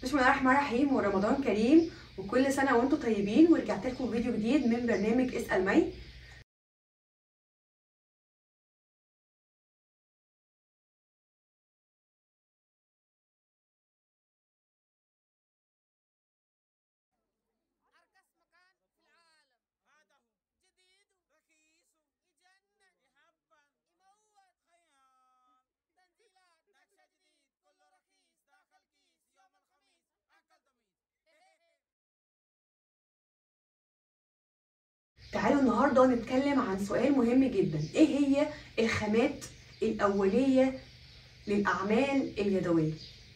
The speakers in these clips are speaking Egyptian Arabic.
بسم الله الرحمن الرحيم ورمضان كريم وكل سنة وانتم طيبين ورجعت لكم فيديو جديد من برنامج اسأل مي أرخص مكان في العالم هذا هو جديد رخيص يجنن يحبا يموت خيال تنزيلات نكشة جديد كله رخيص داخل كيس يوم الخميس أكل ضميس تعالوا النهاردة نتكلم عن سؤال مهم جدا ايه هي الخامات الأولية للأعمال اليدوية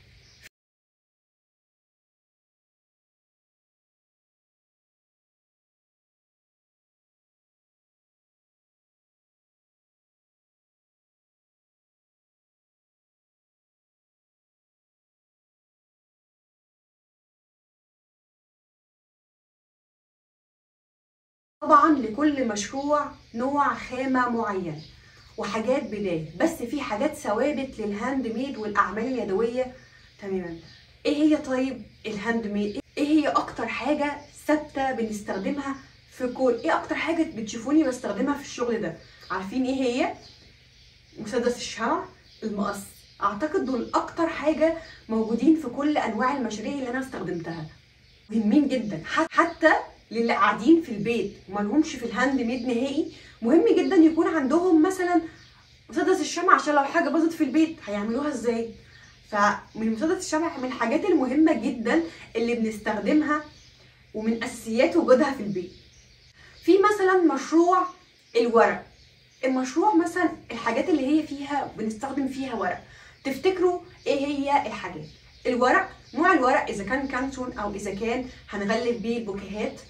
طبعا لكل مشروع نوع خامة معين وحاجات بداية بس في حاجات ثوابت للهاند ميد والأعمال اليدوية تماما ايه هي طيب الهاند ميد ايه هي اكتر حاجة ثابتة بنستخدمها في كل ايه اكتر حاجة بتشوفوني بستخدمها في الشغل ده عارفين ايه هي مسدس الشمع المقص اعتقد دول اكتر حاجة موجودين في كل انواع المشاريع اللي انا استخدمتها مهمين جدا ح- حتى للي قاعدين في البيت ومالهمش في الهاند ميد نهائي مهم جدا يكون عندهم مثلا مسدس الشمع عشان لو حاجه باظت في البيت هيعملوها ازاي فمن مسدس الشمع من الحاجات المهمه جدا اللي بنستخدمها ومن اساسيات وجودها في البيت في مثلا مشروع الورق المشروع مثلا الحاجات اللي هي فيها بنستخدم فيها ورق تفتكروا ايه هي الحاجات الورق نوع الورق اذا كان كانتون او اذا كان هنغلف بيه البوكيهات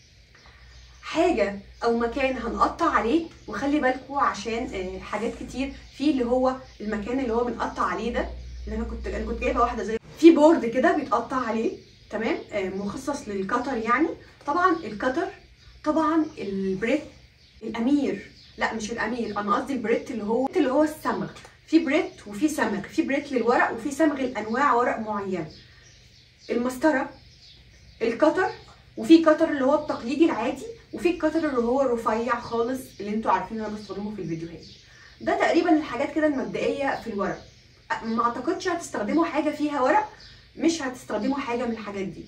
حاجه او مكان هنقطع عليه وخلي بالكم عشان آه، حاجات كتير في اللي هو المكان اللي هو بنقطع عليه ده اللي انا كنت انا كنت جايبه واحده زي في بورد كده بيتقطع عليه تمام آه، مخصص للكتر يعني طبعا الكتر طبعا البريت الامير لا مش الامير انا قصدي البريت اللي هو اللي هو الصمغ في بريت وفي صمغ في بريت للورق وفي صمغ لانواع ورق معينه المسطره الكتر وفي كتر اللي هو التقليدي العادي وفي الكتر اللي هو الرفيع خالص اللي انتوا عارفين انا بستخدمه في الفيديوهات ده تقريبا الحاجات كده المبدئيه في الورق أ- ما اعتقدش هتستخدموا حاجه فيها ورق مش هتستخدموا حاجه من الحاجات دي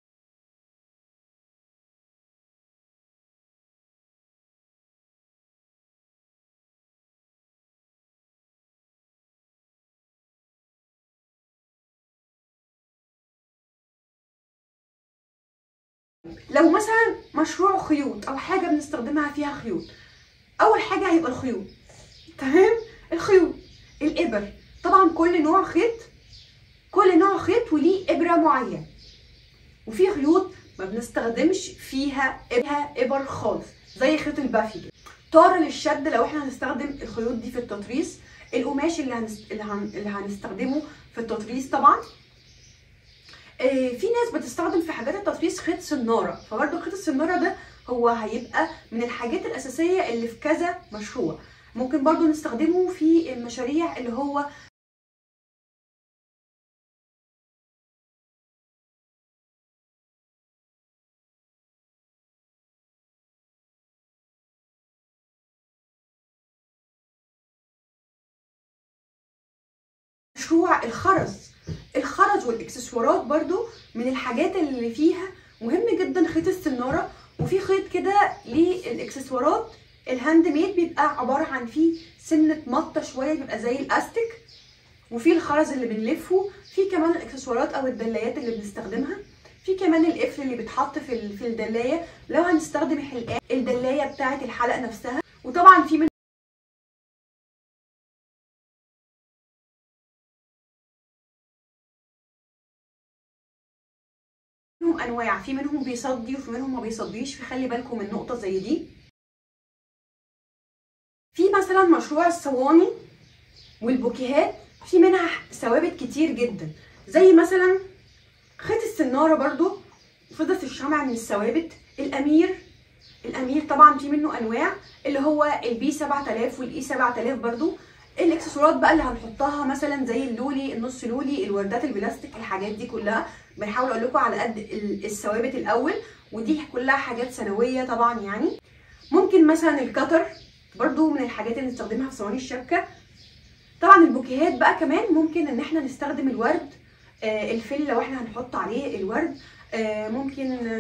لو مثلا مشروع خيوط او حاجه بنستخدمها فيها خيوط اول حاجه هيبقى الخيوط تمام الخيوط الابر طبعا كل نوع خيط كل نوع خيط وليه ابره معينه وفي خيوط ما بنستخدمش فيها فيها ابر خالص زي خيط البافي كده طار للشد لو احنا هنستخدم الخيوط دي في التطريز القماش اللي, هنست... اللي, هن... اللي هنستخدمه في التطريز طبعا آه، في ناس بتستخدم في حاجات التطريز خيط سناره فبرضه خيط السناره ده هو هيبقى من الحاجات الاساسيه اللي في كذا مشروع ممكن برضه نستخدمه في المشاريع اللي هو مشروع الخرز الخرز والاكسسوارات برضو من الحاجات اللي فيها مهم جدا خيط السناره وفي خيط كده للاكسسوارات الهاند ميد بيبقى عباره عن فيه سنه مطه شويه بيبقى زي الاستيك وفي الخرز اللي بنلفه في كمان الاكسسوارات او الدلايات اللي بنستخدمها في كمان القفل اللي بيتحط في ال- في الدلايه لو هنستخدم الحلقات الدلايه بتاعه الحلقه نفسها وطبعا في من منهم انواع في منهم بيصدي وفي منهم ما بيصديش فخلي بالكم من نقطه زي دي في مثلا مشروع الصواني والبوكيهات في منها ثوابت كتير جدا زي مثلا خيط السناره برضو فضة الشمع من الثوابت الامير الامير طبعا في منه انواع اللي هو البي 7000 والاي 7000 برضو الاكسسوارات بقى اللي هنحطها مثلا زي اللولي النص لولي الوردات البلاستيك الحاجات دي كلها بنحاول اقول لكم على قد ال- الثوابت الاول ودي كلها حاجات سنويه طبعا يعني ممكن مثلا الكتر برضو من الحاجات اللي نستخدمها في صواني الشبكه طبعا البوكيهات بقى كمان ممكن ان احنا نستخدم الورد آه الفل لو احنا هنحط عليه الورد آه ممكن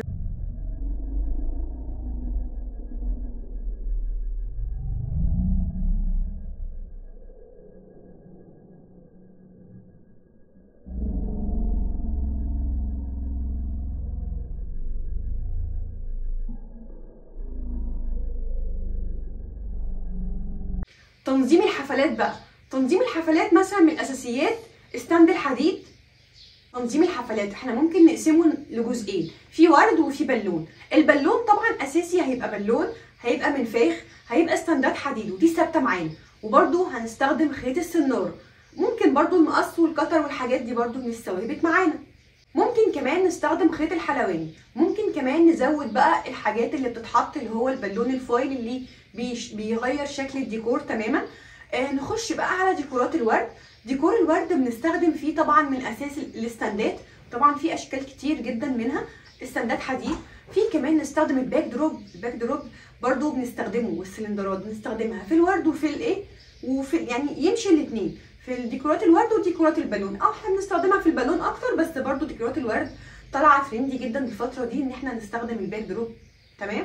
تنظيم الحفلات بقى تنظيم الحفلات مثلا من الاساسيات استند الحديد تنظيم الحفلات احنا ممكن نقسمه لجزئين في ورد وفي بالون البالون طبعا اساسي هيبقى بالون هيبقى منفاخ هيبقى استندات حديد ودي ثابته معانا وبرده هنستخدم خيط السناره ممكن برضو المقص والقطر والحاجات دي برضو من الثوابت معانا ممكن كمان نستخدم خيط الحلواني ممكن كمان نزود بقى الحاجات اللي بتتحط اللي هو البالون الفويل اللي بيش بيغير شكل الديكور تماما آه نخش بقى على ديكورات الورد ديكور الورد بنستخدم فيه طبعا من اساس ال- الاستندات طبعا في اشكال كتير جدا منها استندات حديد في كمان نستخدم الباك دروب الباك دروب برضو بنستخدمه والسلندرات بنستخدمها في الورد وفي الايه وفي يعني يمشي الاثنين في الديكورات الورد وديكورات البالون اه احنا بنستخدمها في البالون اكتر بس برضو ديكورات الورد طالعه ترندي جدا الفتره دي ان احنا نستخدم الباك دروب تمام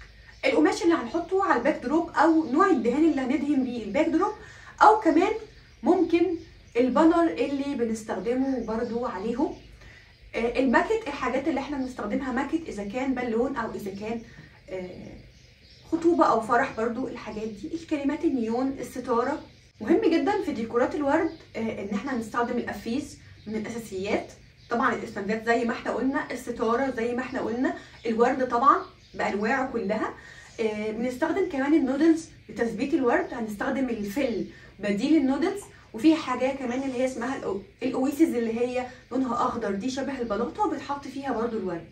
القماش اللي هنحطه على الباك دروب او نوع الدهان اللي هندهن بيه الباك دروب او كمان ممكن البانر اللي بنستخدمه برضو عليهم آه، الماكت الحاجات اللي احنا بنستخدمها ماكت اذا كان بالون او اذا كان آه، خطوبه او فرح برضو الحاجات دي الكلمات النيون الستاره مهم جدا في ديكورات الورد آه، ان احنا نستخدم القفيز من الاساسيات طبعا الاستندات زي ما احنا قلنا الستاره زي ما احنا قلنا الورد طبعا بانواعه كلها آه، بنستخدم كمان النودلز لتثبيت الورد هنستخدم الفل بديل النودلز وفي حاجه كمان اللي هي اسمها الأو- الاويسز اللي هي لونها اخضر دي شبه البلاطه وبتحط فيها برضو الورد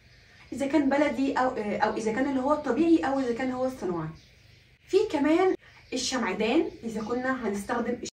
اذا كان بلدي او آه، او اذا كان اللي هو الطبيعي او اذا كان هو الصناعي في كمان الشمعدان اذا كنا هنستخدم